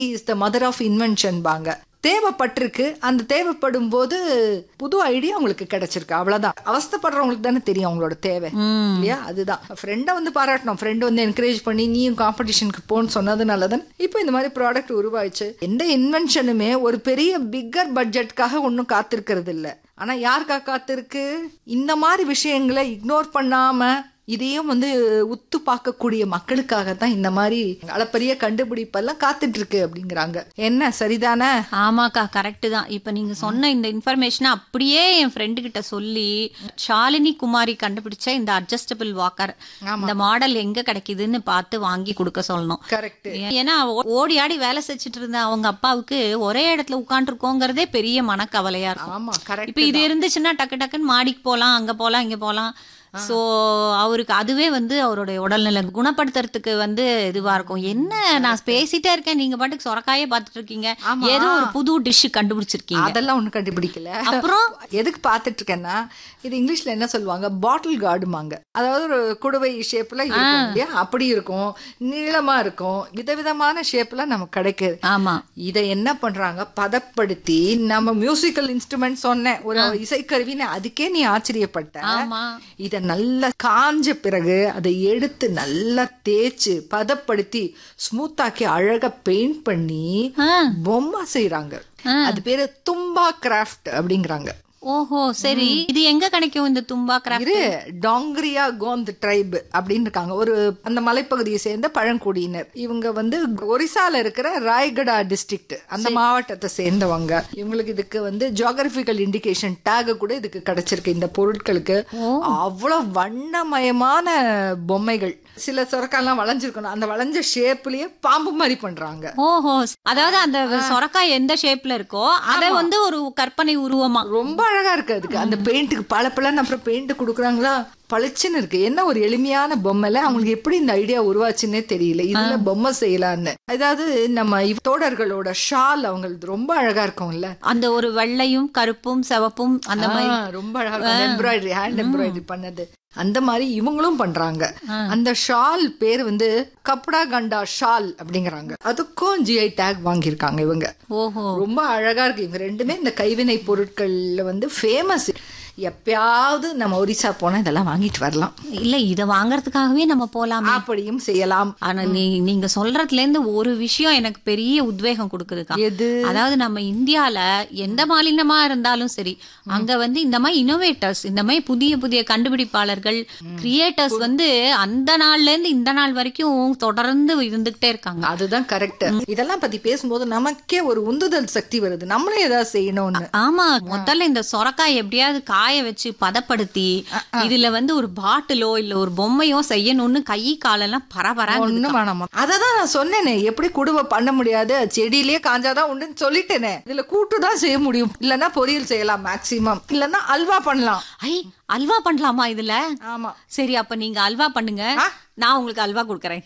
Is the mother of invention பாங்க தேவைப்பட்டிருக்கு அந்த தேவைப்படும் போது புது ஐடியா உங்களுக்கு கிடைச்சிருக்கு அவ்வளவுதான் அவஸ்தைப்படுறவங்களுக்கு தானே தெரியும் அவங்களோட தேவை இல்லையா அதுதான் ஃப்ரெண்டை வந்து பாராட்டணும் ஃப்ரெண்ட் வந்து என்கரேஜ் பண்ணி நீயும் காம்படிஷனுக்கு போன்னு சொன்னதுனால தான் இப்போ இந்த மாதிரி ப்ராடக்ட் உருவாயிச்சு எந்த இன்வென்ஷனுமே ஒரு பெரிய பிக்கர் பட்ஜெட்காக ஒன்றும் காத்திருக்கிறது இல்லை ஆனா யாருக்கா காத்திருக்கு இந்த மாதிரி விஷயங்களை இக்னோர் பண்ணாம இதையும் வந்து உத்து பார்க்கக்கூடிய மக்களுக்காக தான் இந்த மாதிரி அளப்பரிய கண்டுபிடிப்பெல்லாம் காத்துட்டு இருக்கு அப்படிங்கிறாங்க என்ன சரிதானே ஆமாக்கா கரெக்ட் தான் இப்ப நீங்க சொன்ன இந்த இன்ஃபர்மேஷனை அப்படியே என் ஃப்ரெண்டு கிட்ட சொல்லி ஷாலினி குமாரி கண்டுபிடிச்ச இந்த அட்ஜஸ்டபிள் வாக்கர் இந்த மாடல் எங்க கிடைக்குதுன்னு பார்த்து வாங்கி கொடுக்க சொல்லணும் கரெக்ட் ஏன்னா ஓ- ஓடி ஆடி வேலை செஞ்சுட்டு இருந்த அவங்க அப்பாவுக்கு ஒரே இடத்துல உட்காந்துருக்கோங்கிறதே பெரிய மனக்கவலையா இருக்கும் ஆமா கரெக்ட் இப்ப இது இருந்துச்சுன்னா டக்கு டக்குன்னு மாடிக்கு போலாம் அங்க போலாம் இங்க போலாம் சோ அவருக்கு அதுவே வந்து அவருடைய உடல்நிலை குணப்படுத்துறதுக்கு வந்து இதுவா இருக்கும் என்ன நான் பேசிட்டே இருக்கேன் நீங்க பாட்டுக்கு சொரக்காயே பார்த்துட்டு இருக்கீங்க ஏதோ ஒரு புது டிஷ் கண்டுபிடிச்சிருக்கீங்க அதெல்லாம் ஒண்ணும் கண்டுபிடிக்கல அப்புறம் எதுக்கு பார்த்துட்டு இருக்கேன்னா இது இங்கிலீஷ்ல என்ன சொல்லுவாங்க பாட்டில் கார்டுமாங்க அதாவது ஒரு குடுவை ஷேப்ல இருக்கும் இல்லையா அப்படி இருக்கும் நீளமா இருக்கும் விதவிதமான ஷேப்ல நமக்கு கிடைக்குது ஆமா இதை என்ன பண்றாங்க பதப்படுத்தி நம்ம மியூசிக்கல் இன்ஸ்ட்ருமெண்ட் சொன்னேன் ஒரு இசைக்கருவின்னு அதுக்கே நீ ஆச்சரியப்பட்ட ஆமா இத நல்லா காஞ்ச பிறகு அதை எடுத்து நல்லா தேய்ச்சு பதப்படுத்தி ஸ்மூத்தாக்கி அழகா பெயிண்ட் பண்ணி ஆ. பொம்மை செய்யறாங்க அது பேரு தும்பா கிராஃப்ட் அப்படிங்கிறாங்க ஓஹோ சரி இது எங்க கிடைக்கும் இந்த தும்பா கிராஃப்ட் இரு டாங்கிரியா கோந்த் ட்ரைப் அப்படின்னு இருக்காங்க ஒரு அந்த மலைப்பகுதியை சேர்ந்த பழங்குடியினர் இவங்க வந்து ஒரிசால இருக்கிற ராய்கடா டிஸ்ட்ரிக்ட் அந்த மாவட்டத்தை சேர்ந்தவங்க இவங்களுக்கு இதுக்கு வந்து ஜியோகிராபிக்கல் இண்டிகேஷன் டேக் கூட இதுக்கு கிடைச்சிருக்கு இந்த பொருட்களுக்கு அவ்வளவு வண்ணமயமான பொம்மைகள் சில சொரக்காலாம் வளைஞ்சிருக்கணும் அந்த வளைஞ்ச ஷேப்லயே பாம்பு மாதிரி பண்றாங்க ஓஹோ அதாவது அந்த சொரக்காய் எந்த ஷேப்ல இருக்கோ அத வந்து ஒரு கற்பனை உருவமா ரொம்ப அழகா இருக்கு அதுக்கு அந்த பெயிண்ட்டுக்கு பல பலன்னு அப்புறம் பெயிண்ட் கொடுக்குறாங்களா பளிச்சுன்னு இருக்கு என்ன ஒரு எளிமையான பொம்மைல அவங்களுக்கு எப்படி இந்த ஐடியா உருவாச்சுன்னே தெரியல இதுல பொம்மை செய்யலான்னு அதாவது நம்ம இவ் தோடர்களோட ஷால் அவங்களுக்கு ரொம்ப அழகா இருக்கும்ல அந்த ஒரு வெள்ளையும் கருப்பும் சிவப்பும் அந்த மாதிரி ஆ, ரொம்ப அழகா இருக்கும் எம்ப்ராய்டரி ஹேண்ட் எம்ப்ராய்டரி பண்ணது அந்த மாதிரி இவங்களும் பண்றாங்க அந்த ஷால் பேர் வந்து கப்டா கண்டா ஷால் அப்படிங்கறாங்க அதுக்கும் ஜிஐ டேக் வாங்கியிருக்காங்க இவங்க ஓஹோ ரொம்ப அழகா இருக்கு இவங்க ரெண்டுமே இந்த கைவினை பொருட்கள்ல வந்து ஃபேமஸ் எப்பயாவது நம்ம ஒரிசா போனா இதெல்லாம் வாங்கிட்டு வரலாம் இல்ல இத வாங்குறதுக்காகவே நம்ம போலாமே அப்படியும் செய்யலாம் ஆனா நீ நீங்க சொல்றதுல இருந்து ஒரு விஷயம் எனக்கு பெரிய உத்வேகம் கொடுக்குதுக்கா எது அதாவது நம்ம இந்தியால எந்த மாநிலமா இருந்தாலும் சரி அங்க வந்து இந்த மாதிரி இனோவேட்டர்ஸ் இந்த மாதிரி புதிய புதிய கண்டுபிடிப்பாளர்கள் கிரியேட்டர்ஸ் வந்து அந்த நாள்ல இருந்து இந்த நாள் வரைக்கும் தொடர்ந்து இருந்துகிட்டே இருக்காங்க அதுதான் கரெக்ட் இதெல்லாம் பத்தி பேசும்போது நமக்கே ஒரு உந்துதல் சக்தி வருது நம்மளும் ஏதாவது செய்யணும்னு ஆமா முதல்ல இந்த சொரக்காய் எப்படியாவது காய வச்சு பதப்படுத்தி இதுல வந்து ஒரு பாட்டிலோ இல்ல ஒரு பொம்மையோ செய்யணும்னு கை காலெல்லாம் பரபராங்க ஒண்ணும் வேணாமா அததான் நான் சொன்னேனே எப்படி குடுவை பண்ண முடியாது செடியிலேயே காஞ்சாதான் உண்டுன்னு சொல்லிட்டேனே இதுல கூட்டு தான் செய்ய முடியும் இல்லன்னா பொரியல் செய்யலாம் மேக்சிமம் இல்லன்னா அல்வா பண்ணலாம் ஐ அல்வா பண்ணலாமா இதுல ஆமா சரி அப்ப நீங்க அல்வா பண்ணுங்க ஆ. நான் உங்களுக்கு அல்வா கொடுக்கறேன்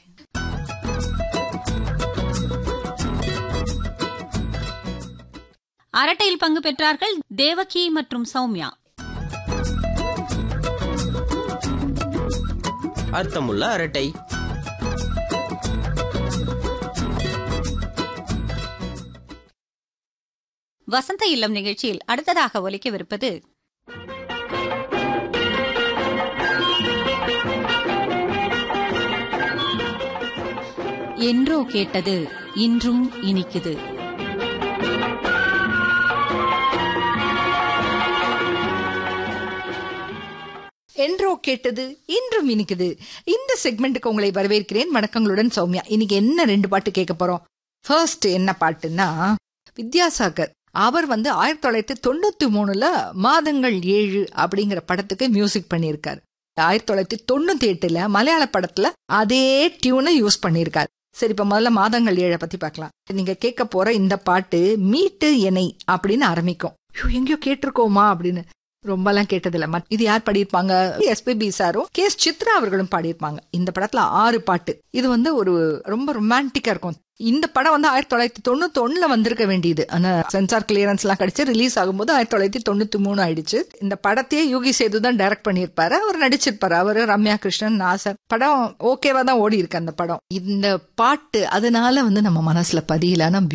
அரட்டையில் பங்கு பெற்றார்கள் தேவகி மற்றும் சௌமியா அர்த்தமுள்ள அரட்டை வசந்த இல்லம் நிகழ்ச்சியில் அடுத்ததாக ஒலிக்கவிருப்பது என்றோ கேட்டது இன்றும் இனிக்குது என்றோ கேட்டது இன்றும் இனிக்குது இந்த செக்மெண்ட்டுக்கு உங்களை வரவேற்கிறேன் வணக்கங்களுடன் சௌமியா இன்னைக்கு என்ன ரெண்டு பாட்டு கேட்க போறோம் ஃபர்ஸ்ட் என்ன பாட்டுன்னா வித்யாசாகர் அவர் வந்து ஆயிரத்தி தொள்ளாயிரத்தி தொண்ணூத்தி மூணுல மாதங்கள் ஏழு அப்படிங்கிற படத்துக்கு மியூசிக் பண்ணியிருக்காரு ஆயிரத்தி தொள்ளாயிரத்தி தொண்ணூத்தி எட்டுல மலையாள படத்துல அதே டியூனை யூஸ் பண்ணியிருக்காரு சரி இப்ப முதல்ல மாதங்கள் ஏழை பத்தி பார்க்கலாம் நீங்க கேட்க போற இந்த பாட்டு மீட்டு எனை அப்படின்னு ஆரம்பிக்கும் ஐயோ, எங்கேயோ கேட்டிருக்கோமா அப்படின்னு ரொம்பலாம் கேட்டதில்ல மத்- இது யார் பாடியிருப்பாங்க எஸ்பிபி சாரும் கே எஸ் சித்ரா அவர்களும் பாடியிருப்பாங்க இந்த படத்துல ஆறு பாட்டு இது வந்து ஒரு ரொம்ப ரொமான்டிக்கா இருக்கும் இந்த படம் வந்து ஆயிரத்தி தொள்ளாயிரத்தி தொண்ணூத்தி ஒண்ணுல வந்திருக்க வேண்டியது ஆனா சென்சார் கிளியரன்ஸ் எல்லாம் கிடைச்சு ரிலீஸ் ஆகும்போது ஆயிரத்தி தொள்ளாயிரத்தி தொண்ணூத்தி மூணு ஆயிடுச்சு இந்த படத்தையே யோகி சேது தான் டைரக்ட் பண்ணியிருப்பாரு அவர் நடிச்சிருப்பாரு அவரு ரம்யா கிருஷ்ணன் நாசர் படம் ஓகேவா தான் ஓடி இருக்கு அந்த படம் இந்த பாட்டு அதனால வந்து நம்ம மனசுல பதியல ஆனா